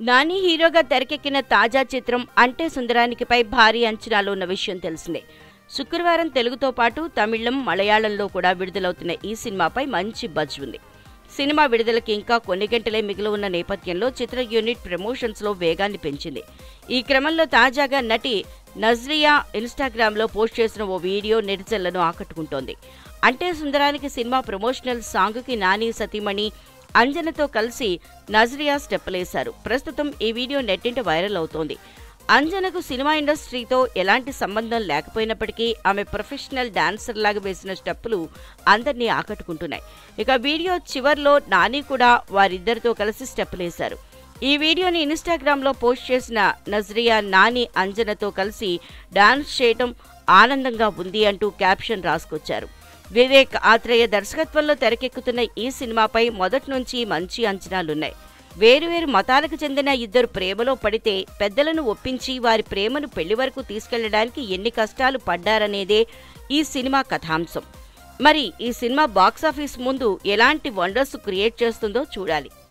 నాని హీరోగా తెరకెక్కిన తాజా చిత్రం అంటే సుందరానికిపై భారీ అంచనాలు ఉన్న విషయం తెలిసిందే శుక్రవారం తెలుగుతో పాటు తమిళం మలయాళంలో కూడా విడుదలవుతున్న ఈ సినిమాపై మంచి బజ్ ఉంది సినిమా విడుదలకి ఇంకా కొన్ని గంటలే మిగిలి ఉన్న నేపథ్యంలో చిత్ర యూనిట్ ప్రమోషన్స్లో వేగాన్ని పెంచింది ఈ క్రమంలో తాజాగా నటి నజ్రియా ఇన్స్టాగ్రామ్లో పోస్ట్ చేసిన ఓ వీడియో నెటిజన్లను ఆకట్టుకుంటోంది అంటే సుందరానికి సినిమా ప్రమోషనల్ సాంగ్కి నాని సతీమణి అంజనతో కలిసి నజ్రియా స్టెప్పులేశారు ప్రస్తుతం ఈ వీడియో నెట్టింట వైరల్ అవుతోంది అంజనకు సినిమా ఇండస్ట్రీతో ఎలాంటి సంబంధం లేకపోయినప్పటికీ ఆమె ప్రొఫెషనల్ డాన్సర్ లాగా వేసిన స్టెప్పులు అందరినీ ఆకట్టుకుంటున్నాయి ఇక వీడియో చివర్లో నాని కూడా వారిద్దరితో కలిసి స్టెప్పులేశారు ఈ వీడియోని ఇన్స్టాగ్రామ్లో పోస్ట్ చేసిన నజ్రియా నాని అంజనతో కలిసి డాన్స్ చేయటం ఆనందంగా ఉంది అంటూ క్యాప్షన్ రాసుకొచ్చారు వివేక్ ఆత్రేయ దర్శకత్వంలో తెరకెక్కుతున్న ఈ సినిమాపై మొదటి నుంచి మంచి అంచనాలున్నాయి వేరువేరు మతాలకు చెందిన ఇద్దరు ప్రేమలో పడితే పెద్దలను ఒప్పించి వారి ప్రేమను పెళ్లి వరకు తీసుకెళ్లడానికి ఎన్ని కష్టాలు పడ్డారనేదే ఈ సినిమా కథాంశం మరి ఈ సినిమా బాక్సాఫీస్ ముందు ఎలాంటి వండర్స్ క్రియేట్ చేస్తుందో చూడాలి